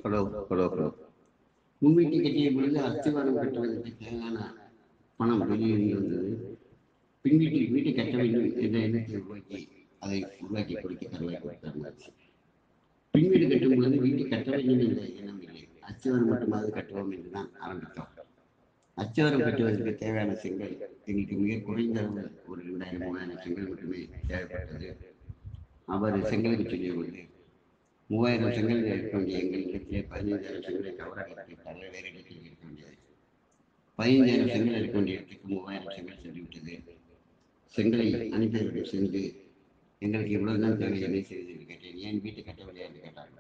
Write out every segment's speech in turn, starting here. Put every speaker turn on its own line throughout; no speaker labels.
Hello hello hello முன்வீட்டு கட்டிய பொழுது அஸ்திவாரம் கட்டுவதற்கு தேவையான பணம் வெளியில் வந்தது பின் வீட்டில் வீட்டை கட்ட வேண்டும் என்ற எண்ணத்தை உருவாக்கி அதை உருவாக்கி கொடுக்க தருவாய் கொடுத்தாங்க பின் வீடு கட்டும் பொழுது வீட்டை கட்ட வேண்டும் என்ற எண்ணம் இல்லை அஸ்திவாரம் மட்டுமாவது கட்டுவோம் என்று தான் ஆரம்பித்தோம் அச்சவரம் கட்டுவதற்கு தேவையான செங்கல் எங்களுக்கு மிக குறைந்த அளவு ஒரு ரெண்டாயிரம் மூவாயிரம் செங்கல் மட்டுமே தேவைப்பட்டது அவர் செங்கலுக்கு சொல்லிய பொழுது மூவாயிரம் செங்கல் இருக்க வேண்டிய எங்கள் இடத்திலே பதினைஞ்சாயிரம் செங்கலை கவராக இருக்கின்றார்கள் வேறு இடத்தில் இருக்க வேண்டியது பதினைஞ்சாயிரம் செங்கல் இருக்க வேண்டிய இடத்துக்கு மூவாயிரம் செங்கல் சொல்லிவிட்டது செங்கலை அனுப்பியவர்கள் சென்று எங்களுக்கு இவ்வளவுதான் தேவை என்ன செய்து என்று கேட்டேன் ஏன் வீட்டு கட்டவில்லை என்று கேட்டார்கள்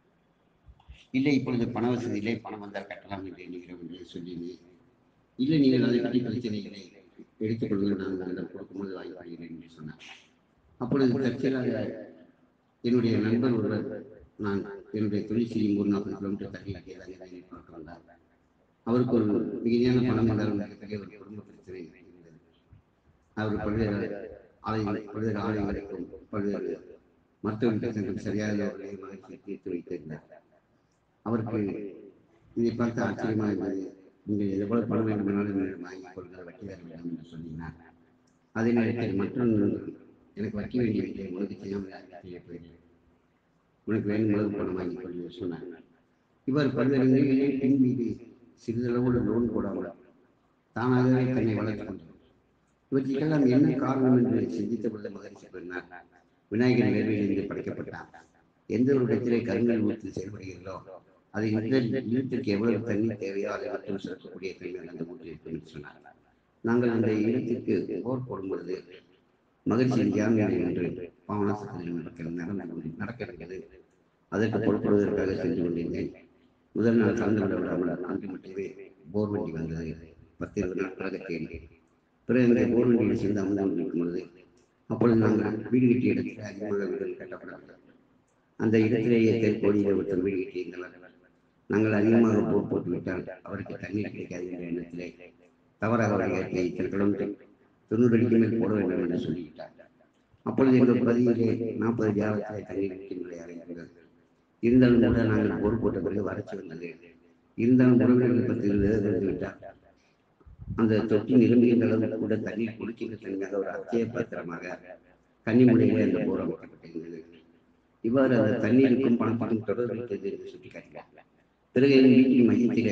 இல்லை இப்பொழுது பண வசதி இல்லை பணம் வந்தால் கட்டலாம் என்று எண்ணுகிறோம் என்று சொல்லினேன் இல்லை நீங்கள் அதை பற்றி பிரச்சனை இல்லை எடுத்துக்கொள்ளுங்கள் நான் உங்களிடம் கொடுக்கும்போது வாங்கி கொள்கிறேன் என்று சொன்னார் அப்பொழுது தற்செயலாக என்னுடைய நண்பர் ஒருவர் நான் என்னுடைய தொழில் செய்யும் ஒரு நாற்பது கிலோமீட்டர் தள்ளி இருக்கிறதாக பார்க்க வந்தார் அவருக்கு ஒரு மிகுதியான பணம் இருந்தாலும் மிகப்பெரிய ஒரு குடும்ப பிரச்சனை இருந்தது அவர் பல்வேறு ஆலயங்கள் பல்வேறு ஆலயங்களுக்கும் பல்வேறு மருத்துவ சென்று சரியாக அவர்களை மகிழ்ச்சி தீர்த்து வைத்திருந்தார் அவருக்கு இதை பார்த்து ஆச்சரியமாக இருந்தது நீங்கள் எவ்வளவு பணம் வேண்டுமானாலும் என்னிடம் வாங்கிக் கொள்ளுங்கள் வட்டி தர வேண்டாம் என்று சொன்னீங்கன்னா அதே நேரத்தில் மற்றொன்று எனக்கு வட்டி வேண்டியவில்லை உனக்கு செய்யாமல் யாருக்கு செய்ய போகிறேன் உனக்கு வேண்டும் அளவு பணம் வாங்கிக் கொள்ள சொன்னார் இவர் பல்வேறு நிலைகளில் பின் மீது சிறிதளவோடு லோன் போடாமல் தானாகவே தன்னை வளர்த்துக் கொண்டார் இவற்றுக்கெல்லாம் என்ன காரணம் என்று சிந்தித்த பொழுது மகிழ்ச்சி பெறினார் விநாயகர் நேர்மையிலிருந்து படைக்கப்பட்டார் எந்த ஒரு இடத்திலே கருங்கல் ஊற்றி செயல்படுகிறதோ அது இந்த இடத்திற்கு எவ்வளவு தண்ணீர் தேவையோ அதை மட்டும் செலுத்தக்கூடிய தன்மை அந்த ஊற்றி இருக்கும் என்று சொன்னார் நாங்கள் அந்த இடத்திற்கு போர் போடும் பொழுது மகிழ்ச்சியின் ஜாமியானை என்று பாவனாசத்தில் நடக்க நடந்து நடக்க இருந்தது அதற்கு பொறுப்படுவதற்காக சென்று கொண்டிருந்தேன் முதல் நாள் கலந்து கொள்ள விடாமல் அன்று மட்டுமே போர் வண்டி வந்தது பத்து இருபது நாட்களாக தேடி பிறகு இந்த போர் வண்டியில் சேர்ந்து அமர்ந்து கொண்டிருக்கும் பொழுது அப்பொழுது நாங்கள் வீடு கட்டிய இடத்தில் அதிகமாக வீடுகள் கட்டப்படவில்லை அந்த இடத்திலேயே தெற்கோடியில் ஒருத்தர் வீடு கட்டியிருந்தவர் நாங்கள் அதிகமாக போர் போட்டு விட்டால் அவருக்கு தண்ணீர் கிடைக்காது என்ற எண்ணத்திலே தவறாக வழிகாட்டி இத்தனை கிலோமீட்டர் தொண்ணூறு அடிக்கு மேல் போட வேண்டும் என்று சொல்லிவிட்டார் அப்பொழுது எங்கள் பகுதியிலே நாற்பது ஜாவத்திலே தண்ணீர் இருக்கின்ற இருந்தது இருந்தாலும் கூட நாங்கள் போர் போட்ட பிறகு வறட்சி வந்தது இருந்தாலும் உறவினர்கள் பத்து இருபது இருந்து விட்டார் அந்த தொட்டி நிரம்பிய அளவு கூட தண்ணீர் குடிக்கின்ற தன்மையாக ஒரு அத்திய பாத்திரமாக கன்னிமுறையிலே அந்த போர் அமைக்கப்பட்டிருந்தது இவ்வாறு அந்த தண்ணீருக்கும் பணத்துக்கும் தொடர்பு இருக்கிறது என்று சுட்டிக்காட்டினார் பிறகு எங்கள் வீட்டின் மையத்திலே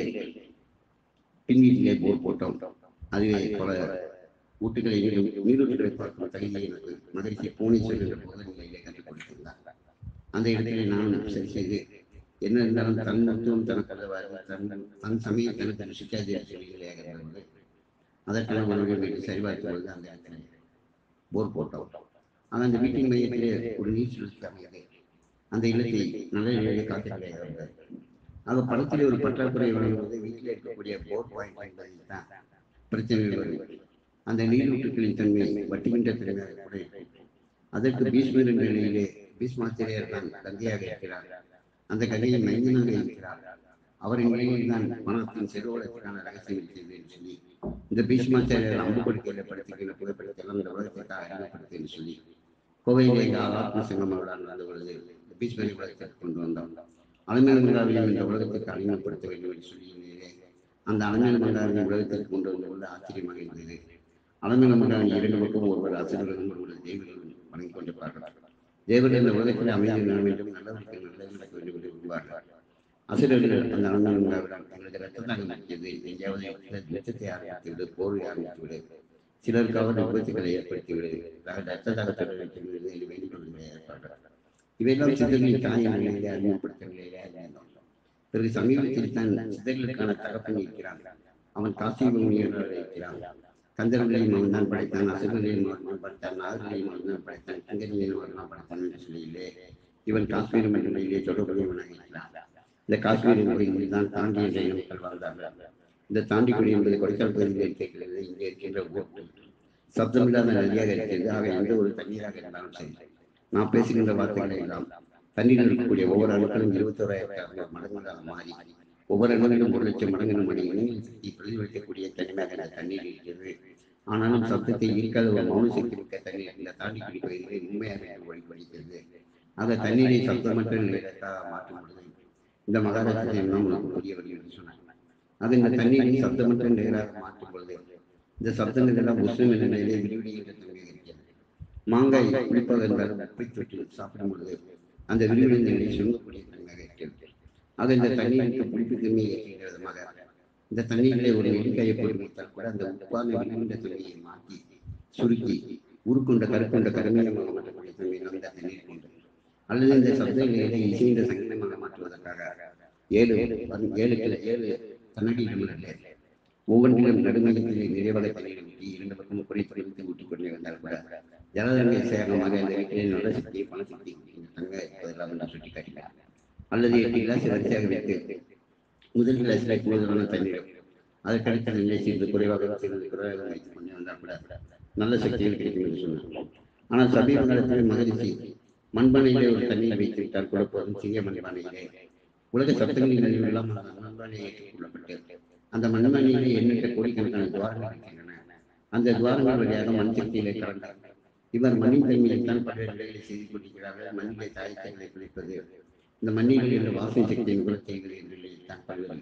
பின் வீட்டிலே போர் போட்டோம் அதுவே பல ஊட்டுகளை நீரூற்றுகளை பார்க்கும் தகுதியை எனக்கு மகிழ்ச்சி பூனேஸ்வர் என்ற போத நிலையிலே கற்றுக் கொடுத்திருந்தார் அந்த இடத்திலே நான் சரி செய்து என்ன இருந்தாலும் தன் மருத்துவம் தனக்கு அல்லவாறு தன் தன் சமயம் தனக்கு ருசிக்காது என்று சொல்லிகளையாக இருந்தது அதற்கான மறுபடியும் வீட்டு சரிபார்த்து பொழுது அந்த இடத்திலே போர் போட்டோம் ஆனால் அந்த வீட்டின் மையத்திலே ஒரு நீர் சுழற்சி அமையது அந்த இல்லத்தை நல்ல நிலையிலே காத்துக்கொண்டே இருந்தது ஆக படத்திலே ஒரு பற்றாக்குறை வழங்குவது வீட்டில் இருக்கக்கூடிய போர் பாயிண்ட் என்பதில் தான் பிரச்சனைகள் வரும் அந்த நீரூற்றுக்களின் தன்மை வட்டுகின்ற திறமையாக கூட இருக்கும். அதற்கு பீஷ்மர் என்ற நிலையிலே பீஷ்மாசிரியர் தான் கந்தையாக இருக்கிறார் அந்த கதையை மைந்தனாக இருக்கிறார் அவரின் நிலையில் தான் பணத்தின் செருவலத்திற்கான ரகசியம் இருக்கிறது என்று சொல்லி இந்த பீஷ்மாச்சாரியர் அம்பு கொடுக்கையில படுத்துகிற புகைப்படத்தெல்லாம் இந்த உலகத்திற்காக அறிமுகப்படுத்து என்று சொல்லி கோவையிலே எங்கள் ஆத்ம சங்கம் அவர்களால் நடந்த பொழுது இந்த பீஷ்மரை உலகத்திற்கு கொண்டு வந்தோம் அலமேல மங்காவையும் இந்த உலகத்திற்கு அறிமுகப்படுத்த வேண்டும் என்று சொல்லி அந்த அலமேல மங்காவின் உலகத்திற்கு கொண்டு வந்த பொழுது ஆச்சரியமாக இருந்தது அலமேல மங்காவின் இரண்டு பக்கம் ஒருவர் அசுரர்களும் ஒருவர் தெய்வங்களும் வணங்கி கொண்டிருப்பார்கள் தேவர்கள் இந்த உலகத்தில் அமைதி நட வேண்டும் நல்லவருக்கு நல்லது நடக்க வேண்டும் என்று விரும்புவார்கள் அசுரர்கள் அந்த அலமேல மங்காவிடம் எங்களுக்கு ரத்தத்தாக முக்கியது எங்கேயாவது லட்சத்தை ஆரம்பித்து விடு போர்வை ஆரம்பித்து விடு சிலருக்காவது விபத்துக்களை ஏற்படுத்தி விடு ரத்த தாகத்துடன் வைத்து விடு என்று வேண்டிக் கொள்ளும் ஏற்பார்கள் இவையெல்லாம் சித்தர்களின் தாயின் நிலையிலே அறிமுகப்படுத்த நிலையிலே அறிந்தோம் பிறகு சமீபத்தில் தான் சித்தர்களுக்கான தகப்பன் இருக்கிறான் அவன் காசி பூமியோடு இருக்கிறான் கந்தர்களையும் அவன் தான் படைத்தான் அசுரர்களையும் அவன் தான் படைத்தான் நாகர்களையும் அவன் தான் படைத்தான் கிங்கர்களையும் அவன் தான் படைத்தான் என்று சொல்லியிலே இவன் காஷ்மீர் என்ற நிலையிலே தொடர்புடையவனாக இருக்கிறான் இந்த காஷ்மீர் என்பதில் தான் தாண்டி என்ற இனங்கள் வாழ்ந்தார்கள் இந்த தாண்டிக்குடி என்பது கொடைக்கால் பகுதியில் இருக்கிறது இங்கே இருக்கின்ற ஊர் சப்தமில்லாத நதியாக இருக்கிறது ஆக எந்த ஒரு தண்ணீராக இருந்தாலும் சரி நான் பேசுகின்ற வார்த்தைகளை எல்லாம் தண்ணீரில் இருக்கக்கூடிய ஒவ்வொரு அணுக்களும் இருபத்தோராயிரத்தி மடங்காக மாறி ஒவ்வொரு அணுவிலும் ஒரு லட்சம் மடங்கு நம்முடைய இணைய சக்தி பிரதிபலிக்கக்கூடிய தன்மையாக இந்த தண்ணீர் இருக்கிறது ஆனாலும் சப்தத்தை ஈர்க்காத ஒரு மௌன சக்தி மிக்க தண்ணீர் இந்த தாண்டி குடிப்பதிலே உண்மையாக வழி வலிக்கிறது ஆக தண்ணீரை சப்தமற்ற நிலையாக மாற்றும் பொழுது இந்த மகாராஜத்தை எல்லாம் உனக்கு புரிய வரும் என்று சொன்னாங்க அது இந்த தண்ணீரின் சப்தமற்ற நிகராக மாற்றும் பொழுது இந்த சப்தங்கள் எல்லாம் உஷ்ணம் என்ற நிலையிலே விரிவடைகின்ற தன்மை இருக்கிறது மாங்காய் குளிப்பாக இருந்தாலும் உப்பை தொட்டு சாப்பிடும் பொழுது அந்த விரிவடைந்த நிலை சுருங்கக்கூடிய தன்மையாக இருக்கிறது அது இந்த தண்ணீருக்கு புளிப்பு தன்மையை ஏற்றுகின்ற விதமாக இந்த தண்ணீரிலே ஒரு நெல்லிக்காயை போட்டு வைத்தால் கூட அந்த உப்பான விரிவடைந்த தன்மையை மாற்றி சுருக்கி உருக்கொண்ட கருக்கொண்ட கருமையமாக மாற்றக்கூடிய தன்மை நாம் இந்த தண்ணீர் கொண்டு அல்லது இந்த சப்தங்களை இசைந்த சங்கீதமாக மாற்றுவதற்காக ஏழு வர்ண- ஏழு கிளை ஏழு கண்ணாடி நிமிடங்களே ஒவ்வொன்றிலும் நடுமையத்திலே நிறைவாக தண்ணீர் ஊற்றி இரண்டு பக்கமும் குறை குறைத்து ஊட்டிக் கொண்டே வந்தால் கூட ஜலதங்கை சேகமாக இந்த வீட்டிலே நல்ல சக்தி பணசக்தி இந்த தங்க இருப்பதெல்லாம் நான் சுட்டி காட்டினார் அல்லது எட்டு கிளாஸ் வரிசையாக வைத்து முதல் கிளாஸில் கூடுதலான தண்ணீர் அதற்கடுத்த நிலை சிறிது குறைவாக சிறிது குறைவாக வைத்துக் கொண்டே வந்தால் கூட நல்ல சக்திகள் கிடைக்கும் என்று சொன்னார் ஆனால் சமீப காலத்தில் மகிழ்ச்சி மண்பானையிலே ஒரு தண்ணீர் வைத்து விட்டால் கூட போதும் சிறிய மண்பானையிலே உலக சப்தங்களின் எல்லாம் அந்த மண்பானையை ஏற்றுக்கொள்ளப்பட்டு அந்த மண்பானையிலே எண்ணற்ற கோடிக்கணக்கான துவாரங்கள் இருக்கின்றன அந்த துவாரங்கள் வழியாக மண் சக்தியிலே கலந்தார் இவர் மண்ணின் தன்மையைத்தான் பல்வேறு நிலைகளை செய்து கொண்டிருக்கிறார்கள் மண்ணிலே தாயத்தைகளை குளிப்பது இந்த மண்ணில் உள்ள வாசனை சக்தியை கூட செய்வது என்ற நிலையில் பல்வேறு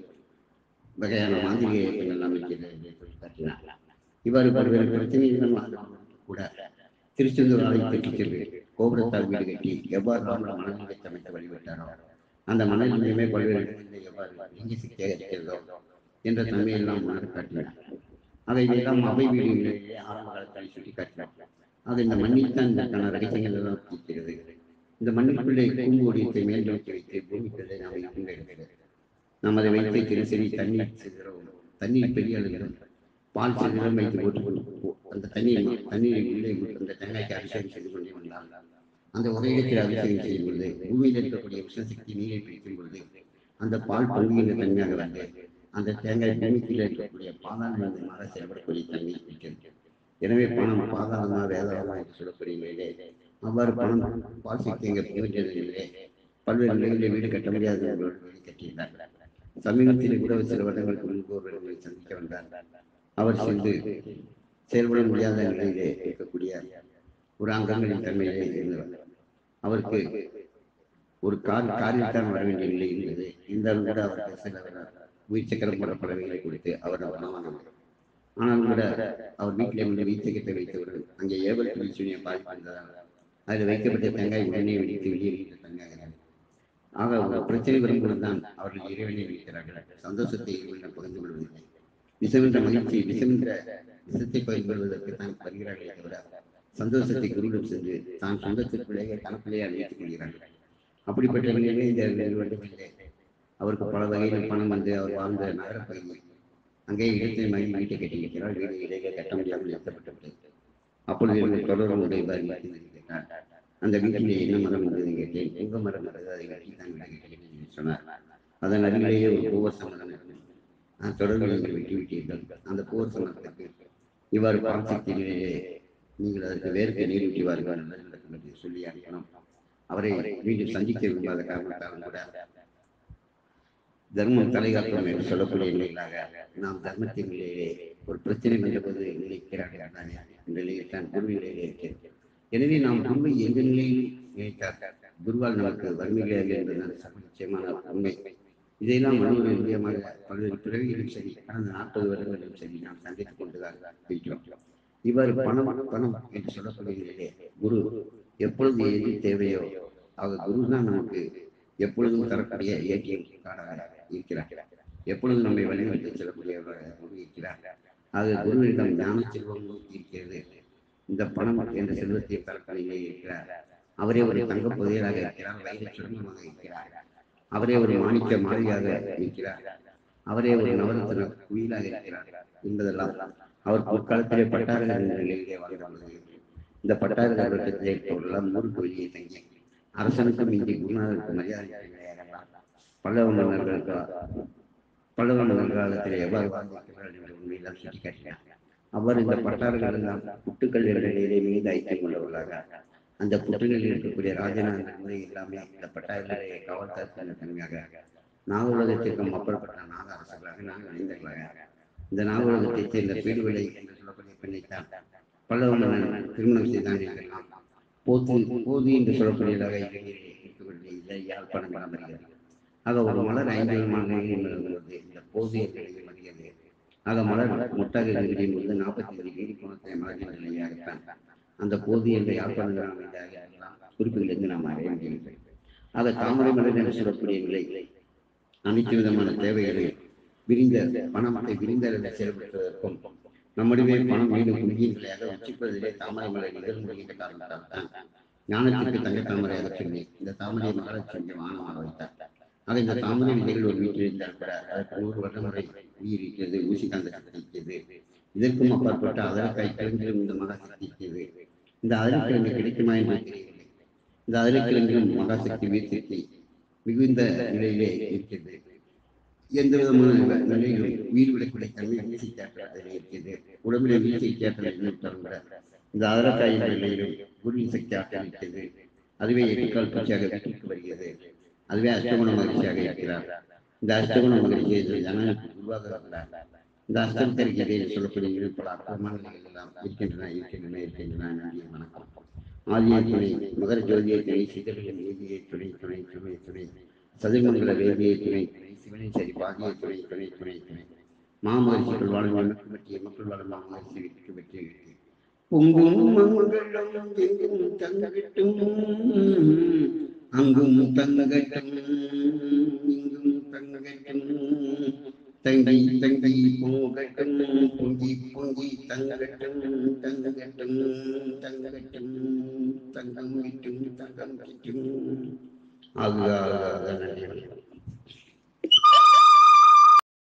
வகையான மாந்திரிக இயக்கங்கள் எல்லாம் இருக்கிறது என்று சொல்லி காட்டினார் இவ்வாறு பல்வேறு பிரச்சனைகளும் வாழ்ந்தவர்களுக்கு கூட திருச்செந்தூர் ஆலை பெற்றுச் சென்று கோபுரத்தால் வீடு கட்டி எவ்வாறு ராமர் மனநிலை சமைத்து வழிபட்டாரோ அந்த மனநிலையுமே பல்வேறு இடங்களில் எவ்வாறு இங்கே சக்தியாக இருக்கிறதோ என்ற தன்மையெல்லாம் உணர்ந்து காட்டினார் அதை எல்லாம் அவை வீடுகளிலேயே ஆரம்ப காலத்தில் சுட்டி காட்டினார் அது இந்த மண்ணில் தான் இதற்கான ரகசியங்கள் எல்லாம் இருக்கிறது இந்த மண்ணுக்குள்ளே பூங்கோடியத்தை மேல் நோக்கி வைத்து பூமிக்குள்ளே நாம் இருக்கின்ற இடத்தில் நாம் அதை வைத்து தினசரி தண்ணீர் சிதறவும் தண்ணீர் பெரிய அளவில் பால் சிதறம் வைத்து போட்டுக்கொண்டு போ- அந்த தண்ணீர் தண்ணீரை உள்ளே விட்டு அந்த தேங்காய்க்கு அபிஷேகம் செய்து கொண்டே வந்தால் அந்த ஒரே இடத்தில் அபிஷேகம் செய்யும் பொழுது பூமியில் இருக்கக்கூடிய உஷ்ணசக்தி நீரை பிடிக்கும் பொழுது அந்த பால் பொங்குகின்ற தன்மையாக வந்து அந்த தேங்காய் பூமிக்குள்ளே இருக்கக்கூடிய பாதாளமாக செயல்படக்கூடிய தன்மை இருக்கிறது எனவே பணம் பாதாளமா வேதாளமா என்று சொல்லக்கூடிய நிலையிலே அவ்வாறு பணம் பால் சக்தி எங்க புகுகின்ற நிலையிலே பல்வேறு நிலைகளில் வீடு கட்ட முடியாத வீடு கட்டியிருந்தார் சமீபத்தில் கூட சில வருடங்களுக்கு முன்பு ஒரு இடங்களை சந்திக்க வந்தார் அவர் சென்று செயல்பட முடியாத நிலையிலே இருக்கக்கூடிய ஒரு அங்கங்களின் தன்மையிலே இருந்தவர் அவருக்கு ஒரு கார் காரில் தான் வர வேண்டிய நிலை இருந்தது இருந்தாலும் கூட அவருக்கு சில உயிர் சக்கரம் போன்ற பறவைகளை கொடுத்து அவர் பணமானவர் ஆனாலும் கூட அவர் வீட்டிலே வந்து வீச்சக்கத்தை வைத்தவர்கள் அங்கே ஏவல் பிரச்சனையை பாதிப்பு இருந்ததால் அதில் வைக்கப்பட்ட தேங்காய் உடனே வெடித்து வெளியேறுகின்ற தன்மையாக ஆக ஒரு பிரச்சனை வரும்போது தான் அவர்கள் இறைவனை வைக்கிறார்கள் சந்தோஷத்தை இறைவனிடம் பகிர்ந்து கொள்வதில்லை விஷமென்ற மகிழ்ச்சி விஷமென்ற விஷத்தை பகிர்ந்து கொள்வதற்கு தான் வருகிறார்களே தவிர சந்தோஷத்தை குருவிடம் சென்று தான் சொந்தத்திற்குள்ளேயே தனக்குள்ளேயே அழைத்துக் கொள்கிறார்கள் அப்படிப்பட்ட நிலையிலே இந்த வருடங்களிலே அவருக்கு பல வகையில் பணம் வந்து அவர் வாழ்ந்த நகரப்பகுதி அங்கே இடத்தை மகி வீட்டை கட்டியிருக்கிறார் வீடு இடையே கட்ட முடியாமல் நிறுத்தப்பட்டுவிட்டது அப்பொழுது எனக்கு தொடரும் உடைவார் கேட்டார் அந்த வீட்டிலே என்ன மரம் இருந்தது கேட்டேன் எங்க மரம் இருந்தது அதை கட்டி தான் வீடு கட்டினேன் என்று சொன்னார் அதன் அருகிலேயே ஒரு பூவரச மரம் இருந்தது நான் தொடர்ந்து நீங்கள் வெட்டி விட்டீர்கள் அந்த பூவரச மரத்துக்கு இவ்வாறு பாரசக்தியிலேயே நீங்கள் அதற்கு வேருக்கு நீர் ஊற்றிவார்கள் நல்லது நடக்கும் என்று சொல்லி அனுப்பணும் அவரை மீண்டும் சந்திக்க விரும்பாத காரணத்தாலும் கூட தர்மம் தலைகாட்டும் என்று சொல்லக்கூடிய நிலையிலாக நாம் தர்மத்தின் நிலையிலே ஒரு பிரச்சனை வந்தபோது நினைக்கிறார்கள் தானே இந்த நிலையில் தான் குரு நிலையிலே இருக்கிறது எனவே நாம் குருவை எந்த நிலையில் நினைத்தார் குருவால் நமக்கு வறுமைகள் என்பதுதான் சர்வ நிச்சயமான உண்மை இதையெல்லாம் மனோர் இந்தியமாக பல்வேறு பிறவிகளும் சரி கடந்த நாற்பது வருடங்களிலும் சரி நாம் சந்தித்துக் கொண்டுதான் இருக்கிறோம் இவ்வாறு பணம் பணம் என்று சொல்லக்கூடிய நிலையிலே குரு எப்பொழுது எது தேவையோ அவர் குரு தான் நமக்கு எப்பொழுதும் தரக்கூடிய ஏடிஎம் கார்டாக இருக்கிறார் எப்பொழுதும் நம்மை வழிநடத்தி செல்லக்கூடியவராக குரு இருக்கிறார் அது குருவிடம் ஞான செல்வம் இருக்கிறது இந்த பணம் என்ற செல்வத்தை தரக்கூடிய இருக்கிறார் அவரே ஒரு தங்க புதையலாக இருக்கிறார் வயிறு சுரங்கமாக இருக்கிறார் அவரே ஒரு மாணிக்க மாளிகையாக இருக்கிறார் அவரே ஒரு நவரத்ன குயிலாக இருக்கிறார் என்பதெல்லாம் அவர் பிற்காலத்திலே பட்டாரகர் என்ற நிலையிலே வாழ்ந்த இந்த பட்டாரகர் வட்டத்திலே இருப்பவர்களெல்லாம் ஊருக்கு வெளியே தங்கி அரசனுக்கும் இந்தி குருநாதருக்கு மரியாதை பல்லவ மன்னர்களுக்கு பல்லவ மன்னர் காலத்திலே எவ்வாறு வாழ்ந்திருக்கிறார்கள் என்ற உண்மையெல்லாம் சுட்டிக்காட்டினார் அவர் இந்த பட்டாரங்கள் எல்லாம் புட்டுக்கள் என்ற நிலையிலே மீது ஐக்கியம் கொண்டவர்களாக அந்த புட்டுகளில் இருக்கக்கூடிய ராஜநாத முறை எல்லாமே இந்த பட்டாரங்களே காவல் காக்கின்ற தன்மையாக நாகஉலகத்திற்கும் அப்புறப்பட்ட நாக அரசர்களாக நாங்கள் இணைந்தவர்களாக இந்த நாகஉலகத்தை சேர்ந்த பீடுவிலை என்று சொல்லக்கூடிய பெண்ணைத்தான் பல்லவ மன்னன் திருமணம் செய்தான் என்றெல்லாம் போத்து போது என்று சொல்லக்கூடியதாக இலங்கையிலே இருக்கக்கூடிய இல்லை யாழ்ப்பாணம் பரம்பரைகள் ஆக ஒரு மலர் ஐந்து விதமான நிலையில் இந்த போதிய நிலையில் மதியது ஆக மலர் முட்டாக விரியும் பொழுது நாற்பத்தி ஏழு டிகிரி கோணத்தை மலரின் நிலையாகத்தான் அந்த போதி என்ற யாழ்ப்பாணங்கள் அமைந்தாகலாம் குறிப்புகளிலிருந்து நாம் அறிய முடியும் ஆக தாமரை மலர் என்று சொல்லக்கூடிய நிலை அனைத்து விதமான தேவைகளை விரிந்த பணத்தை விரிந்த அளவில் செயல்படுத்துவதற்கும் நம்முடைய பணம் மீண்டும் குறுகிய நிலையாக உச்சிப்பதிலே தாமரை மலை நிகழ் முடிகின்ற காரணத்தால் தான் ஞானத்திற்கு தங்க தாமரையாக சொல்லி இந்த தாமரை மலரச் சொல்லி வானமாக வைத்தார் ஆக இந்த தாமரை விதைகள் ஒரு வீட்டில் இருந்தால் கூட அதற்கு நூறு வருடம் வரை உயிர் இருக்கிறது ஊசி காந்த சக்தி இருக்கிறது இதற்கும் அப்பாற்பட்ட அதற்காய் கிழங்கிலும் இந்த மகாசக்தி இருக்கிறது இந்த அதற்கிழங்கு கிடைக்குமா என்று தெரியவில்லை இந்த அதற்கிழங்கிலும் மகாசக்தி வீர்த்திருக்கை மிகுந்த நிலையிலே இருக்கிறது எந்த விதமான நிலையிலும் உயிர் விடக்கூடிய தன்மை வீழ்ச்சி தேட்டல் அதில் இருக்கிறது உடம்பிலே வீழ்ச்சி தேட்டல் இன்னும் கூட இந்த அதரக்காய் நிலையிலும் குருவின் சக்தி ஆற்றல் இருக்கிறது அதுவே எட்டுக்கால் பூச்சியாக வீட்டிற்கு வருகிறது அதுவே அஷ்டகுண மகிழ்ச்சியாக இருக்கிறார் இந்த அஷ்டகுண மகிழ்ச்சியை ஜனங்களுக்கு உருவாகிறார் இந்த அஷ்டமத்திற்கு இடையில் சொல்லக்கூடிய இன்னும் பல அற்புதமான நிலைகள் எல்லாம் இருக்கின்றன இருக்கின்றன இருக்கின்றன நன்றி வணக்கம் ஆதியை துணை மகர ஜோதியை துணை சிதறியின் நீதியை துணை துணை துணை துணை சதிர்மங்கல வேதியை துணை துணை சிவனை சரி பாகிய துணை துணை துணை துணை மாமகர்ஷிகள் வாழும் மக்கள் பற்றிய மக்கள் வாழும் மாமகர்ஷி வெற்றி வெற்றி வெற்றி பொங்கும் மங்களம் எங்கும் தங்கட்டும் அங்கும் தங்கட்டும் இங்கும் தங்கட்டும் தங்கி தங்கி பொங்கட்டும் பொங்கி பொங்கி தங்கட்டும் தங்கட்டும் தங்கட்டும் தங்கம் விட்டும் தங்கம் கிட்டும் ஆகுக ஆகுக நன்றி வணக்கம்